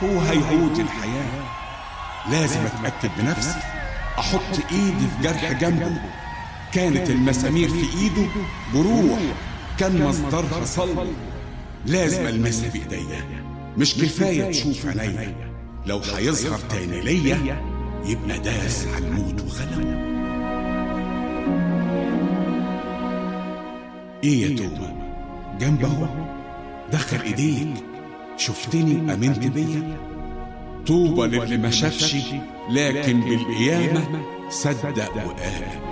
هو هيعود الحياة لازم أتأكد بنفسي أحط إيدي في جرح جنبه كانت المسامير في إيده جروح كان مصدرها صلب لازم ألمسها بإيديا مش كفاية تشوف عينيا لو هيظهر تاني ليا يبقى داس على الموت وغلبه ايه يا توبة جنبه دخل ايديك شفتني امنت بيا طوبى للي ما شافش لكن بالقيامة صدق وآمن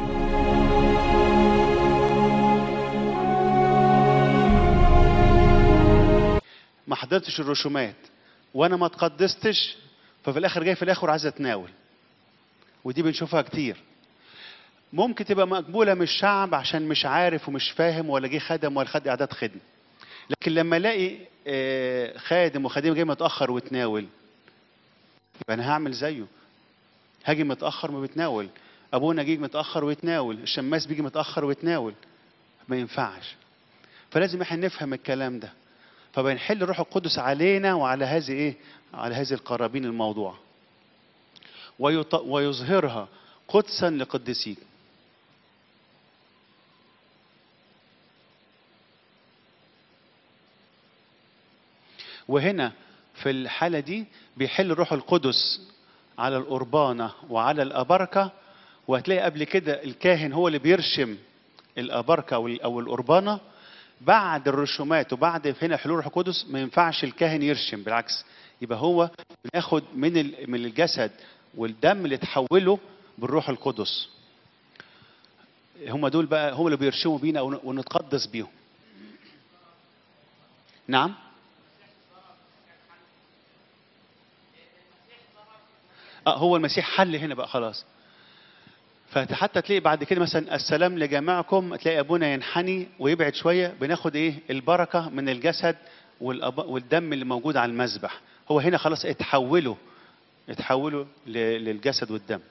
ما حضرتش الرسومات وانا ما تقدستش ففي الاخر جاي في الاخر عايز اتناول ودي بنشوفها كتير ممكن تبقى مقبوله من الشعب عشان مش عارف ومش فاهم ولا جه خدم ولا خد اعداد خدمه لكن لما الاقي آه، خادم وخادم جاي متاخر وتناول يبقى انا هعمل زيه هاجي متاخر ما بتناول ابونا جه متاخر ويتناول الشماس بيجي متاخر ويتناول ما ينفعش فلازم احنا نفهم الكلام ده فبنحل الروح القدس علينا وعلى هذه ايه على هذه القرابين الموضوع ويط... ويظهرها قدسا لقدسين وهنا في الحالة دي بيحل الروح القدس على القربانة وعلى الأبركة وهتلاقي قبل كده الكاهن هو اللي بيرشم الأبركة أو ال- أو القربانة بعد الرسومات وبعد هنا حلول الروح القدس ما ينفعش الكاهن يرشم بالعكس يبقى هو بناخد من ال- من الجسد والدم اللي تحوله بالروح القدس هم دول بقى هم اللي بيرشموا بينا ون- ونتقدس بيهم نعم اه هو المسيح حل هنا بقى خلاص فحتى تلاقي بعد كده مثلا السلام لجميعكم تلاقي ابونا ينحني ويبعد شويه بناخد ايه البركه من الجسد والأب- والدم اللي موجود على المذبح هو هنا خلاص اتحولوا اتحولوا ل- للجسد والدم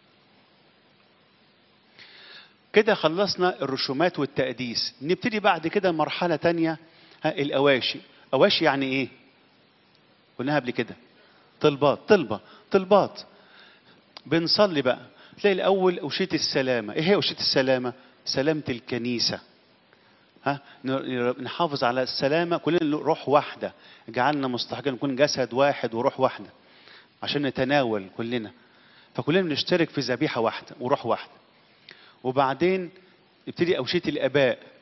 كده خلصنا الرسومات والتقديس نبتدي بعد كده مرحله تانية ها، الاواشي اواشي يعني ايه قلناها قبل كده طلبات طلبه طلبات بنصلي بقى تلاقي الاول اوشيه السلامه ايه هي اوشيه السلامه سلامه الكنيسه ها ن- نحافظ على السلامه كلنا روح واحده جعلنا مستحقين نكون جسد واحد وروح واحده عشان نتناول كلنا فكلنا بنشترك في ذبيحه واحده وروح واحده وبعدين يبتدي اوشيه الاباء